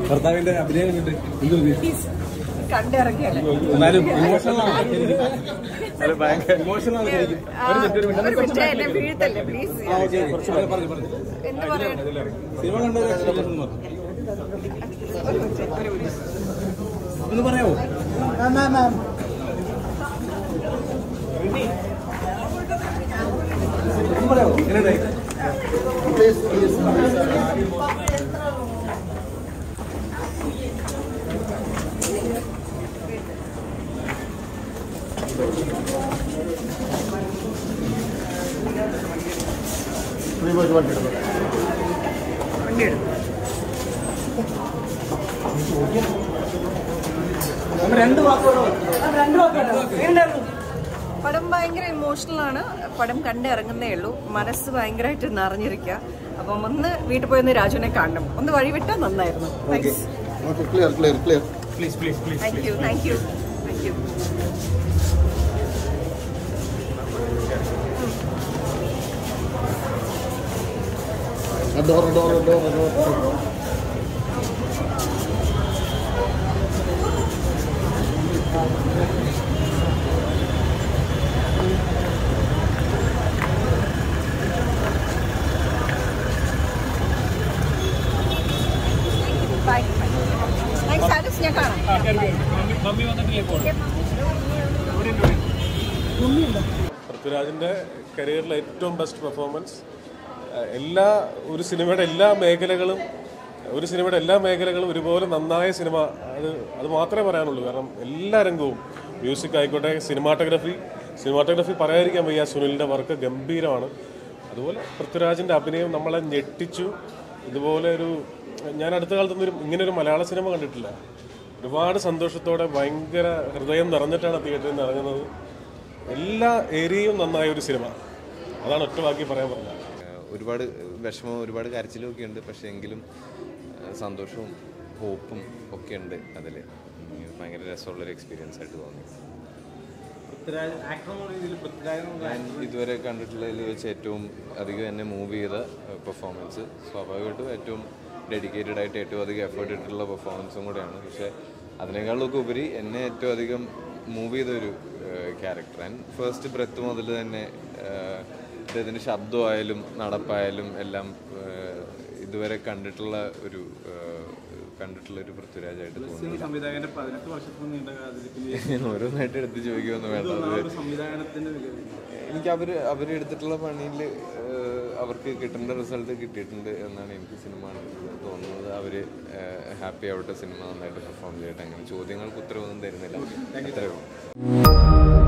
ഭർത്താവിന്റെ അഭിനയം കണ്ടിട്ട് എന്ത് തോന്നി? കണ്ടിറങ്ങിയല്ലേ എന്നാലും ഇമോഷണൽ ആണ് അത് ഭയങ്കര ഇമോഷണൽ ആണ് ശരിക്കും. ഒരു മിനിറ്റ്, ഒരു മിനിറ്റ്. ഒരു മിനിറ്റ് എന്നെ വീഴ്ത്തല്ലേ പ്ലീസ് ആ, ഓക്കേ, ഓക്കേ. കുറച്ച് പറഞ്ഞു, പറഞ്ഞു, പറഞ്ഞു. എന്ത് പറയാൻ സിനിമ കണ്ടത് experience ഒന്ന് പറ. ഒരു മിനിറ്റ് ഒരു മിനിറ്റ് ഒന്ന് പറയാമോ ഒന്ന് പറയാമോ എങ്ങനെയുണ്ടായി വണ്ടി എടുത്തു നമ്മൾ രണ്ട് വാക്കുകളോ പടം ഭയങ്കര ഇമോഷണൽ ആണ് പടം കണ്ടിറങ്ങുന്നേ ഉള്ളൂ മനസ്സ് ഭയങ്കരമായിട്ട് നിറഞ്ഞിരിക്കുക അപ്പം ഒന്ന് വീട്ടിൽ പോയി ഒന്ന് രാജുവിനെ കാണണം ഒന്ന് വഴി വിട്ടാൽ നന്നായിരുന്നു thanks okay clear clear clear please please please thank you thank you thank you door door door door bye thanks ആരിസ് ഞാൻ കാണാം പൃഥ്വിരാജിന്റെ കരിയറിലെ ഏറ്റവും ബെസ്റ്റ് പെർഫോമൻസ് എല്ലാ ഒരു സിനിമയുടെ എല്ലാ മേഖലകളും ഒരു സിനിമയുടെ എല്ലാ മേഖലകളും ഒരുപോലെ നന്നായ സിനിമ അത് അത് മാത്രമേ പറയാനുള്ളൂ കാരണം എല്ലാ രംഗവും മ്യൂസിക് ആയിക്കോട്ടെ സിനിമാറ്റോഗ്രഫി സിനിമാറ്റോഗ്രഫി പറയാതിരിക്കാൻ വയ്യ സുനിലിൻ്റെ വർക്ക് ഗംഭീരമാണ് അതുപോലെ പൃഥ്വിരാജിൻ്റെ അഭിനയം നമ്മളെ ഞെട്ടിച്ചു ഇതുപോലെ ഒരു ഞാൻ അടുത്ത കാലത്തൊന്നും ഒരു ഇങ്ങനെ ഒരു മലയാള സിനിമ കണ്ടിട്ടില്ല ഒരുപാട് സന്തോഷത്തോടെ ഭയങ്കര ഹൃദയം നിറഞ്ഞിട്ടാണ് തിയേറ്ററിൽ നിന്ന് ഇറങ്ങുന്നത് എല്ലാ ഏരിയയും നന്നായ ഒരു സിനിമ അതാണ് ഒറ്റ വാക്കി പറയാൻ പറഞ്ഞത് ഏഹ് ഒരുപാട് വിഷമവും ഒരുപാട് കരച്ചിലും ഒക്കെ ഉണ്ട് പക്ഷേ എങ്കിലും ഏഹ് സന്തോഷവും ഹോപ്പും ഒക്കെ ഉണ്ട് അതിൽ ഭയങ്കര രസമുള്ളൊരു എക്സ്പീരിയൻസ് ആയിട്ട് തോന്നി പൃഥ്വിരാജ് ആക്ടർ എന്നുള്ള രീതിയിൽ പൃഥ്വിരാജ് ഞാൻ ഇതുവരെ കണ്ടിട്ടുള്ളതിൽ വെച്ച് ഏറ്റവും അധികം എന്നെ മൂവ് ചെയ്ത പെർഫോമൻസ് സ്വാഭാവികമായിട്ടും ഏറ്റവും ഡെഡിക്കേറ്റഡ് ആയിട്ട് ഏറ്റവും അധികം എഫേർട്ട് ഇട്ടിട്ടുള്ള പെർഫോമൻസും കൂടെയാണ് പക്ഷേ അതിനേക്കാളൊക്കെ ഉപരി എന്നെ ഏറ്റവും അധികം മൂവ് ചെയ്ത ഒരു ക്യാരക്ടർ ആൻഡ് ഫസ്റ്റ് ബ്രെത്ത് മുതൽ തന്നെ ഏഹ്, അദ്ദേഹത്തിൻ്റെ ശബ്ദമായാലും നടപ്പായാലും എല്ലാം ഏഹ്, ഇതുവരെ കണ്ടിട്ടുള്ള ഒരു ഏഹ്, കണ്ടിട്ടുള്ള ഒരു പൃഥ്വിരാജായിട്ട് തോന്നി സംവിധായകന്റെ പതിനെട്ട് വർഷത്തിന് നീണ്ട കാത്തിരിപ്പിന് ഓരോന്നായിട്ട് എടുത്ത് ചോദിക്കുമെന്ന് വേണ്ട അത് ഒരു സംവിധാനത്തിന്റെ എനിക്ക് അവർ അവരെടുത്തിട്ടുള്ള പണിയിൽ അവർക്ക് കിട്ടേണ്ട റിസൾട്ട് കിട്ടിയിട്ടുണ്ട് എന്നാണ് എനിക്ക് സിനിമ കണ്ടിട്ടുള്ളത് തോന്നുന്നത് അവർ ഹാപ്പി ആവട്ടെ സിനിമ നന്നായിട്ട് പെർഫോം ചെയ്യട്ടെ അങ്ങനെ ചോദ്യങ്ങൾക്ക് ഉത്തരവൊന്നും തരുന്നില്ല അത്രയേ ഉള്ളൂ